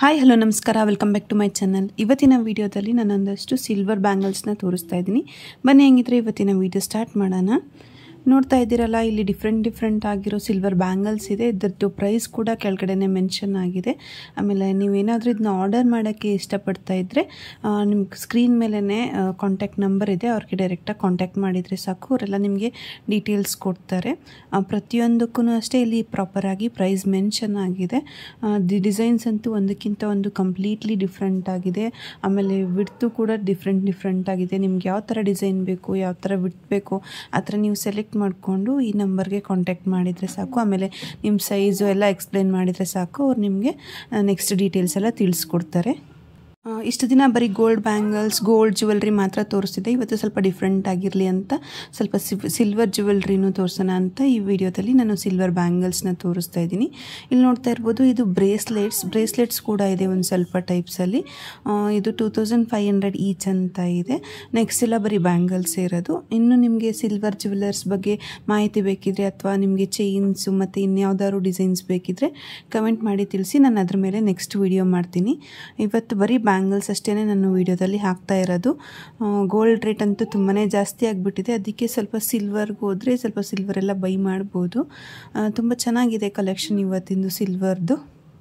hi hello ನಮಸ್ಕಾರ welcome back to my channel ಇವತ್ತಿನ ವಿಡಿಯೋದಲ್ಲಿ ನಾನೊಂದಷ್ಟು ಸಿಲ್ವರ್ ಬ್ಯಾಂಗಲ್ಸ್ನ ತೋರಿಸ್ತಾ ಇದ್ದೀನಿ ಬನ್ನಿ ಹೆಂಗಿದ್ರೆ ಇವತ್ತಿನ ವಿಡಿಯೋ ಸ್ಟಾರ್ಟ್ ಮಾಡೋಣ ನೋಡ್ತಾ ಇದ್ದೀರಲ್ಲ ಇಲ್ಲಿ ಡಿಫ್ರೆಂಟ್ ಡಿಫ್ರೆಂಟ್ ಆಗಿರೋ ಸಿಲ್ವರ್ ಬ್ಯಾಂಗಲ್ಸ್ ಇದೆ ಇದರದ್ದು ಪ್ರೈಸ್ ಕೂಡ ಕೆಳಗಡೆನೆ ಮೆನ್ಷನ್ ಆಗಿದೆ ಆಮೇಲೆ ನೀವೇನಾದರೂ ಇದನ್ನ ಆರ್ಡರ್ ಮಾಡೋಕ್ಕೆ ಇಷ್ಟಪಡ್ತಾ ಇದ್ದರೆ ನಿಮ್ಗೆ ಸ್ಕ್ರೀನ್ ಮೇಲೇ ಕಾಂಟ್ಯಾಕ್ಟ್ ನಂಬರ್ ಇದೆ ಅವ್ರಿಗೆ ಡೈರೆಕ್ಟಾಗಿ ಕಾಂಟ್ಯಾಕ್ಟ್ ಮಾಡಿದರೆ ಸಾಕು ಅವರೆಲ್ಲ ನಿಮಗೆ ಡೀಟೇಲ್ಸ್ ಕೊಡ್ತಾರೆ ಆ, ಪ್ರತಿಯೊಂದಕ್ಕೂ ಅಷ್ಟೇ ಇಲ್ಲಿ ಪ್ರಾಪರಾಗಿ ಪ್ರೈಸ್ ಮೆನ್ಷನ್ ಆಗಿದೆ ದಿ ಡಿಸೈನ್ಸ್ ಅಂತೂ ಒಂದಕ್ಕಿಂತ ಒಂದು ಕಂಪ್ಲೀಟ್ಲಿ ಡಿಫ್ರೆಂಟ್ ಆಗಿದೆ ಆಮೇಲೆ ವಿಡ್ತು ಕೂಡ ಡಿಫ್ರೆಂಟ್ ಡಿಫ್ರೆಂಟ್ ಆಗಿದೆ ನಿಮ್ಗೆ ಯಾವ ಥರ ಡಿಸೈನ್ ಬೇಕು ಯಾವ ಥರ ವಿಡ್ತ್ ಬೇಕು ಆ ಥರ ನೀವು ಸೆಲೆಕ್ಟ್ ಮಾಡಿಕೊಂಡು ಈ ನಂಬರ್ಗೆ ಕಾಂಟ್ಯಾಕ್ಟ್ ಮಾಡಿದರೆ ಸಾಕು ಆಮೇಲೆ ನಿಮ್ಮ ಸೈಜು ಎಲ್ಲ ಎಕ್ಸ್ಪ್ಲೇನ್ ಮಾಡಿದರೆ ಸಾಕು ಅವ್ರು ನಿಮಗೆ ನೆಕ್ಸ್ಟ್ ಡೀಟೇಲ್ಸ್ ಎಲ್ಲ ತಿಳಿಸ್ಕೊಡ್ತಾರೆ ಆ, ಇಷ್ಟು ದಿನ ಬರೀ ಗೋಲ್ಡ್ ಬ್ಯಾಂಗಲ್ಸ್ ಗೋಲ್ಡ್ ಜ್ಯುವೆಲ್ರಿ ಮಾತ್ರ ತೋರಿಸ್ತಿದ್ದೆ ಇವತ್ತು ಸ್ವಲ್ಪ ಡಿಫ್ರೆಂಟ್ ಆಗಿರಲಿ ಅಂತ ಸ್ವಲ್ಪ ಸಿಲ್ವರ್ ಜ್ಯುವೆಲ್ರಿನೂ ತೋರಿಸೋಣ ಅಂತ ಈ ವಿಡಿಯೋದಲ್ಲಿ ನಾನು ಸಿಲ್ವರ್ ಬ್ಯಾಂಗಲ್ಸ್ನ ತೋರಿಸ್ತಾ ಇದ್ದೀನಿ ಇಲ್ಲಿ ನೋಡ್ತಾ ಇರ್ಬೋದು ಇದು ಬ್ರೇಸ್ಲೆಟ್ಸ್ ಬ್ರೇಸ್ಲೆಟ್ಸ್ ಕೂಡ ಇದೆ ಒಂದು ಸ್ವಲ್ಪ ಟೈಪ್ಸಲ್ಲಿ ಇದು two thousand five hundred each ಅಂತ ಇದೆ ನೆಕ್ಸ್ಟ್ ಎಲ್ಲ ಬರೀ ಬ್ಯಾಂಗಲ್ಸ್ ಇರೋದು ಇನ್ನು ನಿಮಗೆ ಸಿಲ್ವರ್ ಜ್ಯುವೆಲರ್ಸ್ ಬಗ್ಗೆ ಮಾಹಿತಿ ಬೇಕಿದ್ರೆ ಅಥವಾ ನಿಮಗೆ ಚೈನ್ಸು ಮತ್ತು ಇನ್ಯಾವುದಾದ್ರು ಡಿಸೈನ್ಸ್ ಬೇಕಿದ್ರೆ ಕಮೆಂಟ್ ಮಾಡಿ ತಿಳಿಸಿ ನಾನು ಅದ್ರ ಮೇಲೆ ನೆಕ್ಸ್ಟ್ ವಿಡಿಯೋ ಮಾಡ್ತೀನಿ ಇವತ್ತು ಬರೀ ಬ್ಯಾಂಗಲ್ಸ್ ಅಷ್ಟೇ ನಾನು ವಿಡಿಯೋದಲ್ಲಿ ಹಾಕ್ತಾ ಇರೋದು ಗೋಲ್ಡ್ ರೇಟ್ ಅಂತೂ ತುಂಬಾ ಜಾಸ್ತಿ ಆಗಿಬಿಟ್ಟಿದೆ ಅದಕ್ಕೆ ಸ್ವಲ್ಪ ಸಿಲ್ವರ್ಗೆ ಹೋದರೆ ಸ್ವಲ್ಪ ಸಿಲ್ವರ್ ಎಲ್ಲ ಬೈ ಮಾಡ್ಬೋದು ತುಂಬ ಚೆನ್ನಾಗಿದೆ ಕಲೆಕ್ಷನ್ ಇವತ್ತಿಂದು ಸಿಲ್ವರ್ದು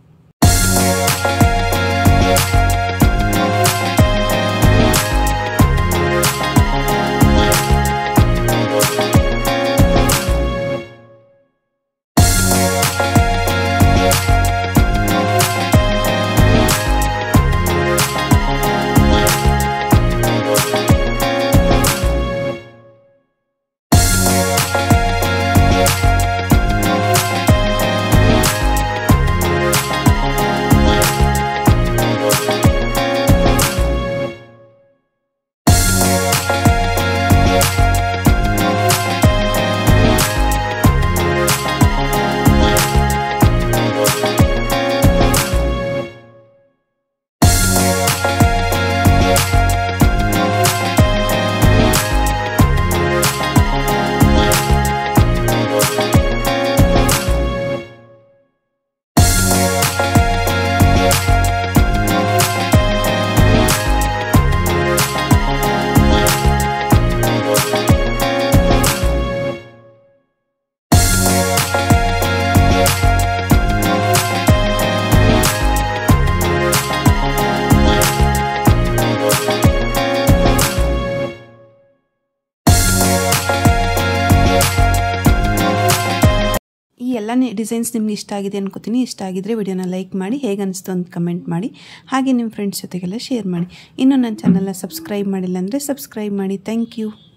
ಈ ಎಲ್ಲ ಡಿಸೈನ್ಸ್ ನಿಮ್ಗೆ ಇಷ್ಟ ಆಗಿದೆ ಅನ್ಕೋತೀನಿ ಇಷ್ಟ ಆಗಿದ್ರೆ ವಿಡಿಯೋನ ಲೈಕ್ ಮಾಡಿ ಹೇಗೆ ಅನಿಸ್ತು ಅಂತ ಕಮೆಂಟ್ ಮಾಡಿ ಹಾಗೆ ನಿಮ್ಮ ಫ್ರೆಂಡ್ಸ್ ಜೊತೆಗೆಲ್ಲ ಶೇರ್ ಮಾಡಿ ಇನ್ನೂ ನನ್ನ ಚಾನಲ್ನ ಸಬ್ಸ್ಕ್ರೈಬ್ ಮಾಡಿಲ್ಲ ಅಂದರೆ ಸಬ್ಸ್ಕ್ರೈಬ್ ಮಾಡಿ ಥ್ಯಾಂಕ್ ಯು